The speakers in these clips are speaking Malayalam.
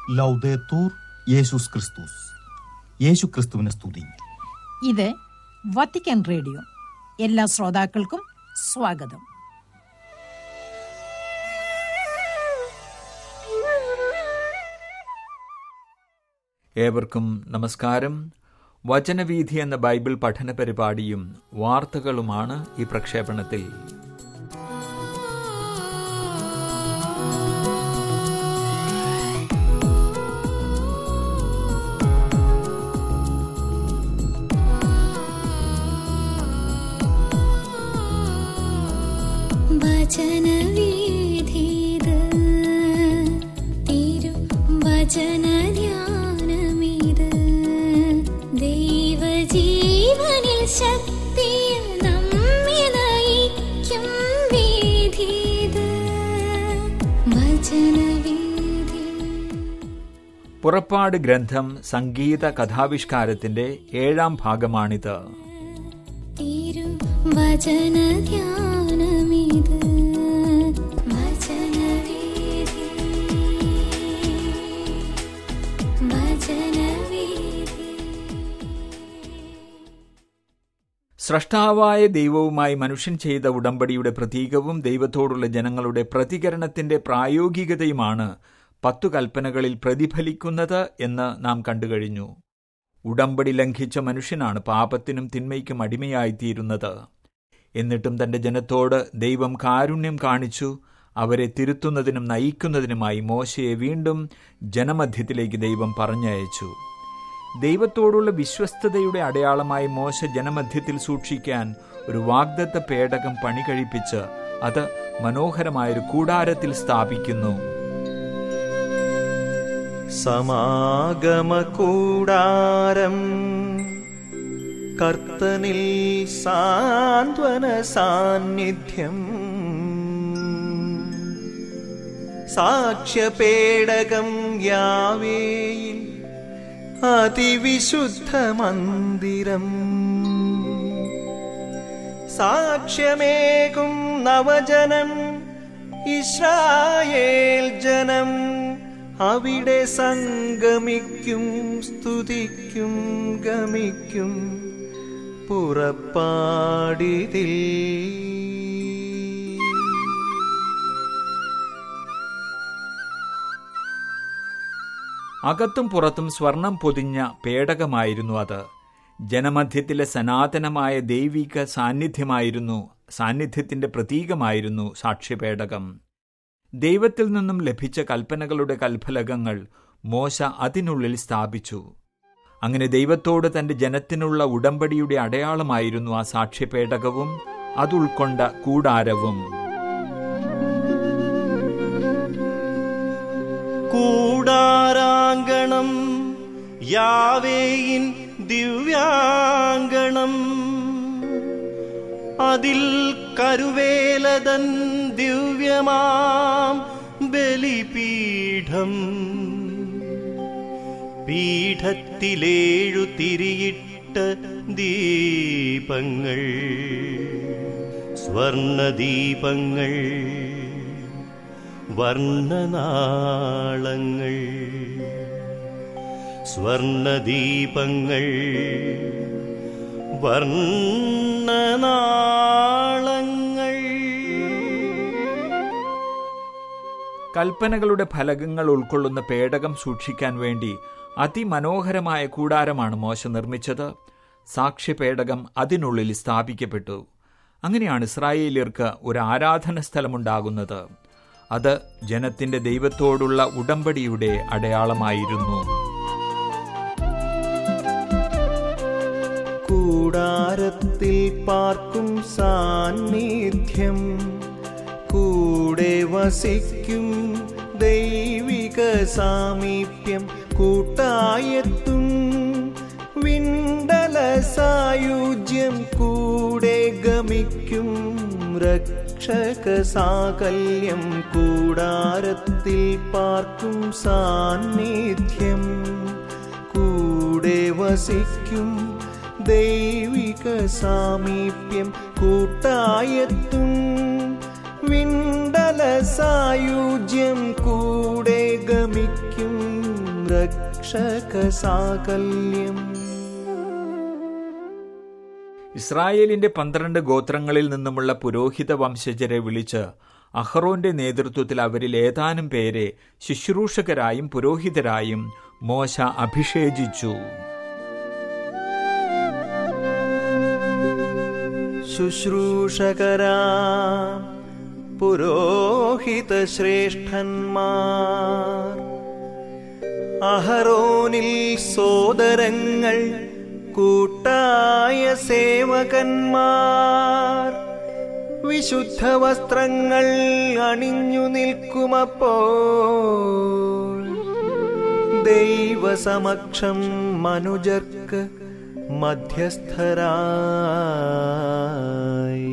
ലൗദേത്തൂർ യേശുസ് ക്രിസ്തുസ് യേശു ക്രിസ്തുവിനെ സ്തുതി ഇത് വത്തിക്കാൻ റേഡിയോ എല്ലാ ശ്രോതാക്കൾക്കും സ്വാഗതം ഏവർക്കും നമസ്കാരം വചനവീഥി എന്ന ബൈബിൾ പഠന പരിപാടിയും വാർത്തകളുമാണ് ഈ പ്രക്ഷേപണത്തിൽ വചനവീഥിത് തിരു വചനധ്യാനമിത് ദൈവജീവനിൽ ശക്തിയിൽ നമ്മെ നയിക്കും വീഥിത് വചനവീഥി പുറപ്പാട് ഗ്രന്ഥം സംഗീത കഥാവിഷ്കാരത്തിന്റെ ഏഴാം ഭാഗമാണിത് തിരു വചനധ്യാനമിത് വചനവീഥി വചനവീഥി സ്രഷ്ടാവായ ദൈവവുമായി മനുഷ്യൻ ചെയ്ത ഉടമ്പടിയുടെ പ്രതീകവും ദൈവത്തോടുള്ള ജനങ്ങളുടെ പ്രതികരണത്തിന്റെ പ്രായോഗികതയുമാണ് പത്തു കൽപ്പനകളിൽ പ്രതിഫലിക്കുന്നത് എന്ന് നാം കണ്ടുകഴിഞ്ഞു ഉടമ്പടി ലംഘിച്ച മനുഷ്യനാണ് പാപത്തിനും തിന്മയ്ക്കും അടിമയായിത്തീരുന്നത് എന്നിട്ടും തന്റെ ജനത്തോട് ദൈവം കാരുണ്യം കാണിച്ചു അവരെ തിരുത്തുന്നതിനും നയിക്കുന്നതിനുമായി മോശയെ വീണ്ടും ജനമധ്യത്തിലേക്ക് ദൈവം പറഞ്ഞയച്ചു ദൈവത്തോടുള്ള വിശ്വസ്തതയുടെ അടയാളമായി മോശ ജനമധ്യത്തിൽ സൂക്ഷിക്കാൻ ഒരു വാഗ്ദത്ത പേടകം പണി കഴിപ്പിച്ച് അത് മനോഹരമായൊരു കൂടാരത്തിൽ സ്ഥാപിക്കുന്നു സമാഗമകൂടാരം കർത്തനിൽ സാന്ത്വന സാന്നിധ്യം സാക്ഷ്യപേടകം യാവേയിൽ അതിവിശുദ്ധ മന്ദിരം സാക്ഷ്യമേകും നവജനം ഇസ്രായേൽ ജനം അവിടെ സംഗമിക്കും സ്തുതിക്കും ഗമിക്കും പുറപ്പാടിതിൽ അകത്തും പുറത്തും സ്വർണം പൊതിഞ്ഞ പേടകമായിരുന്നു അത് ജനമധ്യത്തിലെ സനാതനമായ ദൈവിക സാന്നിധ്യമായിരുന്നു സാന്നിധ്യത്തിന്റെ പ്രതീകമായിരുന്നു സാക്ഷ്യപേടകം ദൈവത്തിൽ നിന്നും ലഭിച്ച കൽപ്പനകളുടെ കൽഫലകങ്ങൾ മോശ അതിനുള്ളിൽ സ്ഥാപിച്ചു അങ്ങനെ ദൈവത്തോട് തന്റെ ജനത്തിനുള്ള ഉടമ്പടിയുടെ അടയാളമായിരുന്നു ആ സാക്ഷ്യപേടകവും അതുൾക്കൊണ്ട കൂടാരവും കൂടാരാങ്കണം യാവേയിൻ ദിവ്യാങ്കണം അതിൽ കരുവേലതൻ ദിവ്യമാം ബലിപീഠം പീഠത്തിലേഴു തിരിയിട്ട ദീപങ്ങൾ സ്വർണദീപങ്ങൾ വർണ്ണനാളങ്ങൾ സ്വർണദീപങ്ങൾ വർണ്ണനാളങ്ങൾ കൽപ്പനകളുടെ ഫലകങ്ങൾ ഉൾക്കൊള്ളുന്ന പേടകം സൂക്ഷിക്കാൻ വേണ്ടി അതിമനോഹരമായ കൂടാരമാണ് മോശ നിർമ്മിച്ചത് സാക്ഷ്യപേടകം അതിനുള്ളിൽ സ്ഥാപിക്കപ്പെട്ടു അങ്ങനെയാണ് ഇസ്രായേലിയർക്ക് ഒരു ആരാധന സ്ഥലമുണ്ടാകുന്നത് അത് ജനത്തിന്റെ ദൈവത്തോടുള്ള ഉടമ്പടിയുടെ അടയാളമായിരുന്നു കൂടാരത്തിൽ പാർക്കും സാന്നിധ്യം കൂടെ വസിക്കും ദൈവിക സാമീപ്യം കൂട്ടായെത്തും വിണ്ടല സായുജ്യം കൂടെ ഗമിക്കും രക്ഷക സാകല്യം കൂടാരത്തിൽ പാർക്കും സാന്നിധ്യം കൂടെ വസിക്കും ദൈവിക സാമീപ്യം കൂട്ടായെത്തും വിണ്ടല സായുജ്യം കൂടെ ഗമിക്കും രക്ഷക സാകല്യം ഇസ്രായേലിന്റെ പന്ത്രണ്ട് ഗോത്രങ്ങളിൽ നിന്നുമുള്ള പുരോഹിത വംശജരെ വിളിച്ച് അഹ്റോന്റെ നേതൃത്വത്തിൽ അവരിൽ ഏതാനും പേരെ ശുശ്രൂഷകരായും പുരോഹിതരായും മോശ അഭിഷേചിച്ചു ശുശ്രൂഷകരാ പുരോഹിത ശ്രേഷ്ഠന്മാർ അഹറോനിൽ സോദരങ്ങൾ കൂട്ടായ സേവകന്മാർ വിശുദ്ധ വസ്ത്രങ്ങൾ അണിഞ്ഞു നിൽക്കുമപ്പോൾ ദൈവസമക്ഷം മനുജർക്ക് മധ്യസ്ഥരായി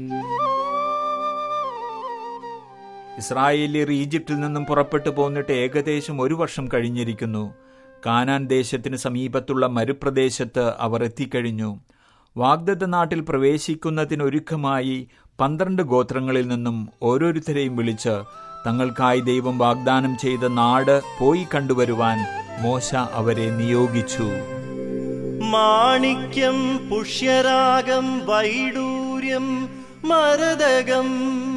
ഇസ്രായേലിയർ ഈജിപ്തിൽ നിന്നും പുറപ്പെട്ടു പോന്നിട്ട് ഏകദേശം ഒരു വർഷം കഴിഞ്ഞിരിക്കുന്നു കാനാൻ ദേശത്തിന് സമീപത്തുള്ള മരുപ്രദേശത്ത് അവർ എത്തിക്കഴിഞ്ഞു വാഗ്ദത്ത നാട്ടിൽ പ്രവേശിക്കുന്നതിനൊരുക്കമായി പന്ത്രണ്ട് ഗോത്രങ്ങളിൽ നിന്നും ഓരോരുത്തരെയും വിളിച്ച് തങ്ങൾക്കായി ദൈവം വാഗ്ദാനം ചെയ്ത നാട് പോയി കണ്ടുവരുവാൻ മോശ അവരെ നിയോഗിച്ചു മാണിക്യം പുഷ്യരാഗം വൈഡൂര്യം മരതകം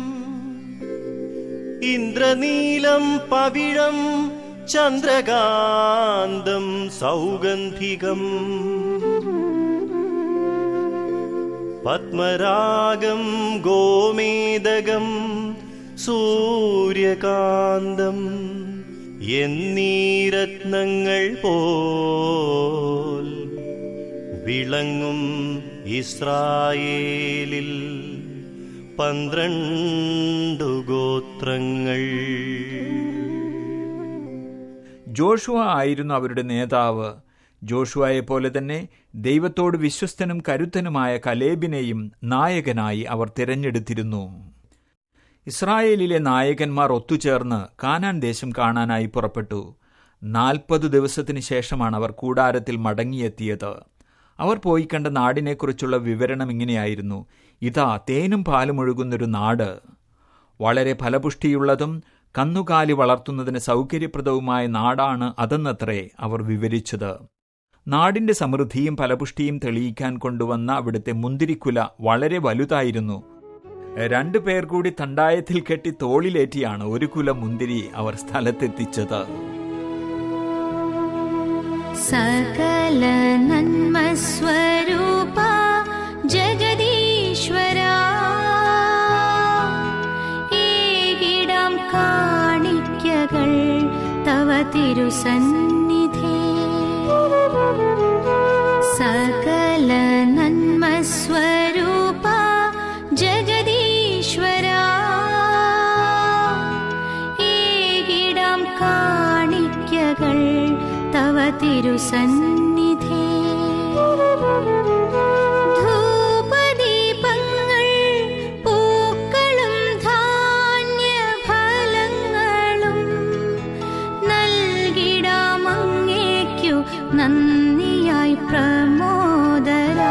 ഇന്ദ്രനീലം പവിഴം ചന്ദ്രകാന്തം സൗഗന്ധികം പത്മരാഗം ഗോമേദകം സൂര്യകാന്തം എന്നീ രത്നങ്ങൾ പോൽ വിളങ്ങും ഇസ്രായേലിൽ പന്ത്രണ്ടു ഗോത്രങ്ങൾ ജോഷുവ ആയിരുന്നു അവരുടെ നേതാവ് ജോഷുവയെ പോലെ തന്നെ ദൈവത്തോട് വിശ്വസ്തനും കരുത്തനുമായ കലേബിനെയും നായകനായി അവർ തിരഞ്ഞെടുത്തിരുന്നു ഇസ്രായേലിലെ നായകന്മാർ ഒത്തുചേർന്ന് കാനാൻ ദേശം കാണാനായി പുറപ്പെട്ടു നാൽപ്പത് ദിവസത്തിന് ശേഷമാണ് അവർ കൂടാരത്തിൽ മടങ്ങിയെത്തിയത് അവർ പോയി കണ്ട നാടിനെക്കുറിച്ചുള്ള വിവരണം ഇങ്ങനെയായിരുന്നു ഇതാ തേനും പാലും ഒഴുകുന്നൊരു നാട് വളരെ ഫലപുഷ്ടിയുള്ളതും കന്നുകാലി വളർത്തുന്നതിന് സൗകര്യപ്രദവുമായ നാടാണ് അതെന്നത്രേ അവർ വിവരിച്ചത് നാടിന്റെ സമൃദ്ധിയും ഫലപുഷ്ടിയും തെളിയിക്കാൻ കൊണ്ടുവന്ന അവിടുത്തെ മുന്തിരിക്കുല വളരെ വലുതായിരുന്നു രണ്ടു പേർ കൂടി തണ്ടായത്തിൽ കെട്ടി തോളിലേറ്റിയാണ് ഒരു കുല മുന്തിരി അവർ സ്ഥലത്തെത്തിച്ചത് സകല നന്മസ്വരൂപ ജഗദീശ്വര ഏകിടാം കാണിക്കകൾ തവ തിരുസന്നിധി സകല നന്മസ്വരൂപ ജഗദീശ്വര ഏകിടാം കാണിക്കകൾ തവ തിരുസന്നിധി ധൂപദീപങ്ങൾ പൂക്കളും ധാന്യഫലങ്ങളും നൽകിടാമങ്ങേക്കു നന്ദിയായി പ്രമോദര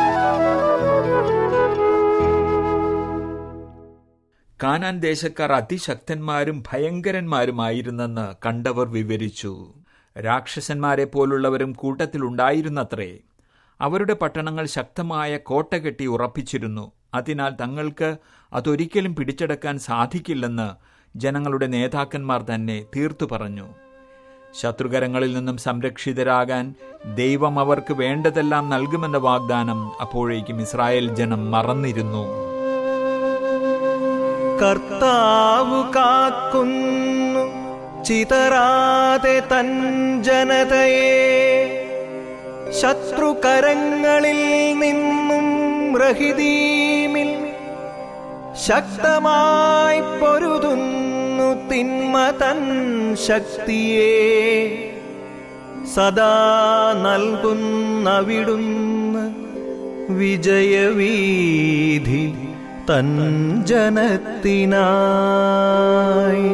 കാനാൻ ദേശക്കാർ അതിശക്തന്മാരും ഭയങ്കരന്മാരുമായിരുന്നെന്ന് കണ്ടവർ വിവരിച്ചു രാക്ഷസന്മാരെ പോലുള്ളവരും കൂട്ടത്തിലുണ്ടായിരുന്നത്രേ അവരുടെ പട്ടണങ്ങൾ ശക്തമായ കോട്ട കെട്ടി ഉറപ്പിച്ചിരുന്നു അതിനാൽ തങ്ങൾക്ക് അതൊരിക്കലും പിടിച്ചെടുക്കാൻ സാധിക്കില്ലെന്ന് ജനങ്ങളുടെ നേതാക്കന്മാർ തന്നെ തീർത്തു പറഞ്ഞു ശത്രുകരങ്ങളിൽ നിന്നും സംരക്ഷിതരാകാൻ ദൈവം അവർക്ക് വേണ്ടതെല്ലാം നൽകുമെന്ന വാഗ്ദാനം അപ്പോഴേക്കും ഇസ്രായേൽ ജനം മറന്നിരുന്നു കർത്താവ് കാക്കുന്നു ചിതറാതെ തൻ ജനതയെ ശത്രുകരങ്ങളിൽ നിന്നും രഹിതീമിൽ ശക്തമായി പൊരുതുന്നു തിന്മ തൻ ശക്തിയെ സദാ നൽകുന്നവിടുന്ന് വിജയവീധി തൻ ജനത്തിനായി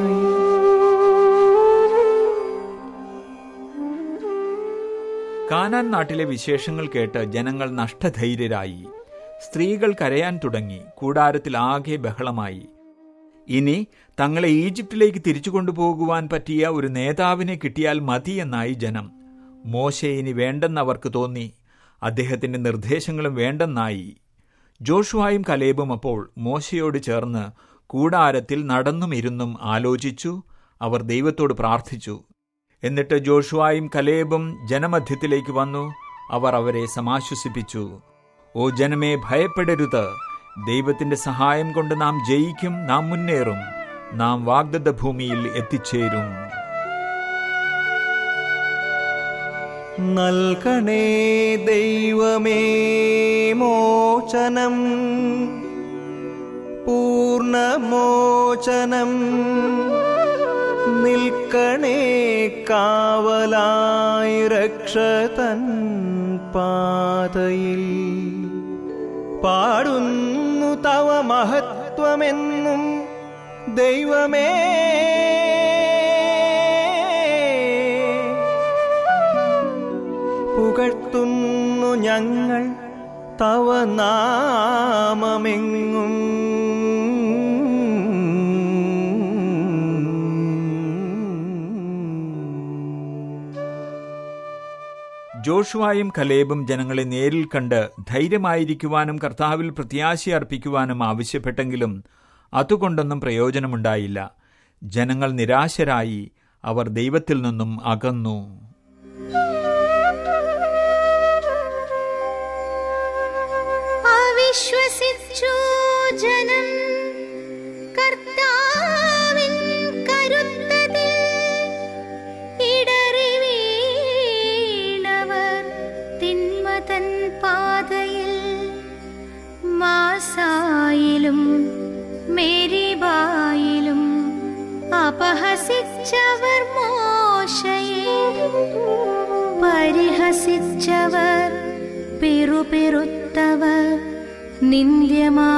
കാനാൻ നാട്ടിലെ വിശേഷങ്ങൾ കേട്ട് ജനങ്ങൾ നഷ്ടധൈര്യരായി സ്ത്രീകൾ കരയാൻ തുടങ്ങി കൂടാരത്തിൽ ആകെ ബഹളമായി ഇനി തങ്ങളെ ഈജിപ്തിലേക്ക് തിരിച്ചു കൊണ്ടുപോകുവാൻ പറ്റിയ ഒരു നേതാവിനെ കിട്ടിയാൽ മതിയെന്നായി ജനം മോശെ ഇനി വേണ്ടെന്ന് അവർക്ക് തോന്നി അദ്ദേഹത്തിന്റെ നിർദ്ദേശങ്ങളും വേണ്ടെന്നായി ജോഷുവായും കലേബും അപ്പോൾ മോശയോട് ചേർന്ന് കൂടാരത്തിൽ നടന്നും ഇരുന്നും ആലോചിച്ചു അവർ ദൈവത്തോട് പ്രാർത്ഥിച്ചു എന്നിട്ട് ജോഷുവായും കലേബും ജനമധ്യത്തിലേക്ക് വന്നു അവർ അവരെ സമാശ്വസിപ്പിച്ചു ഓ ജനമേ ഭയപ്പെടരുത് ദൈവത്തിന്റെ സഹായം കൊണ്ട് നാം ജയിക്കും നാം മുന്നേറും നാം വാഗ്ദത്ത ഭൂമിയിൽ എത്തിച്ചേരും നൽകണേ ദൈവമേ മോചനം പൂർണ്ണമോചനം നിൽക്കണേ കാവലായി രക്ഷതൻ പാതയിൽ പാടുന്നു തവ മഹത്വമെന്നും ദൈവമേ പുകഴ്ത്തുന്നു ഞങ്ങൾ തവ നാമമെങ്ങും ജോഷുവായും കലേബും ജനങ്ങളെ നേരിൽ കണ്ട് ധൈര്യമായിരിക്കുവാനും കർത്താവിൽ പ്രത്യാശ അർപ്പിക്കുവാനും ആവശ്യപ്പെട്ടെങ്കിലും അതുകൊണ്ടൊന്നും പ്രയോജനമുണ്ടായില്ല ജനങ്ങൾ നിരാശരായി അവർ ദൈവത്തിൽ നിന്നും അകന്നു അവിശ്വസിച്ചു ജനം കർത്താവിൻ കരുത്തതിൽ ഇടറി വീണവർ തിന്മതൻ പാതയിൽ മാസായിലും മേരിബായിലും അപഹസിച്ചവർ മോശയെ പരിഹസിച്ചവർ പിറുപിറുത്തവർ നിന്ദ്യമാ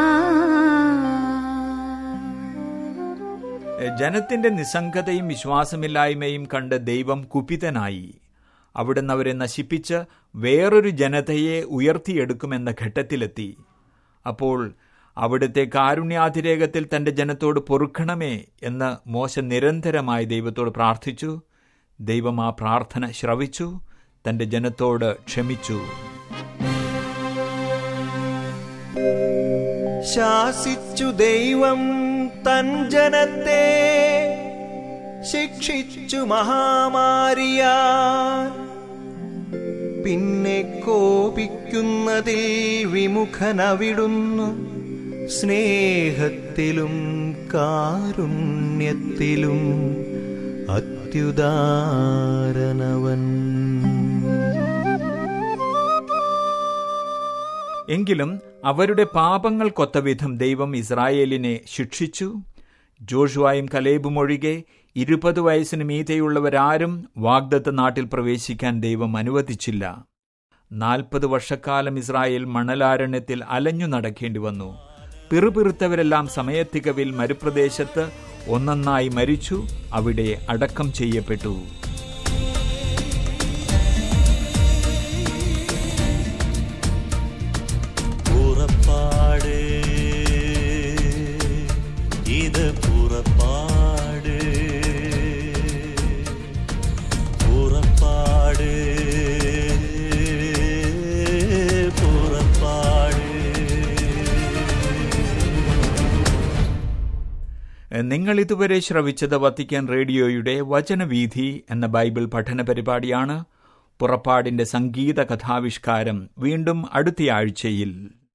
ജനത്തിന്റെ നിസ്സംഗതയും വിശ്വാസമില്ലായ്മയും കണ്ട് ദൈവം കുപിതനായി അവിടുന്ന് അവരെ നശിപ്പിച്ച് വേറൊരു ജനതയെ ഉയർത്തിയെടുക്കുമെന്ന ഘട്ടത്തിലെത്തി അപ്പോൾ അവിടുത്തെ കാരുണ്യാതിരേകത്തിൽ തന്റെ ജനത്തോട് പൊറുക്കണമേ എന്ന് മോശ നിരന്തരമായി ദൈവത്തോട് പ്രാർത്ഥിച്ചു ദൈവം ആ പ്രാർത്ഥന ശ്രവിച്ചു തന്റെ ജനത്തോട് ക്ഷമിച്ചു ശാസിച്ചു ദൈവം തൻ ജനത്തെ ശിക്ഷിച്ചു മഹാമാരിയാ പിന്നെ കോപിക്കുന്നതിൽ വിമുഖനവിടുന്നു സ്നേഹത്തിലും കാരുണ്യത്തിലും അത്യുദാരനവൻ എങ്കിലും അവരുടെ പാപങ്ങൾക്കൊത്ത വിധം ദൈവം ഇസ്രായേലിനെ ശിക്ഷിച്ചു ജോഷുവായും കലേബും ഒഴികെ ഇരുപത് വയസ്സിന് മീതെയുള്ളവരാരും വാഗ്ദത്ത നാട്ടിൽ പ്രവേശിക്കാൻ ദൈവം അനുവദിച്ചില്ല നാൽപ്പത് വർഷക്കാലം ഇസ്രായേൽ മണലാരണ്യത്തിൽ അലഞ്ഞു നടക്കേണ്ടി വന്നു പിറുപിറുത്തവരെല്ലാം സമയത്തികവിൽ മരുപ്രദേശത്ത് ഒന്നൊന്നായി മരിച്ചു അവിടെ അടക്കം ചെയ്യപ്പെട്ടു പുറപ്പാട് ഇത് പുറപ്പാട് പുറപ്പാട് പുറപ്പാട് നിങ്ങൾ ഇതുവരെ ശ്രവിച്ചത് വത്തിക്കാൻ റേഡിയോയുടെ വചനവീഥി എന്ന ബൈബിൾ പഠന പരിപാടിയാണ് പുറപ്പാടിന്റെ സംഗീത കഥാവിഷ്കാരം വീണ്ടും അടുത്തയാഴ്ചയിൽ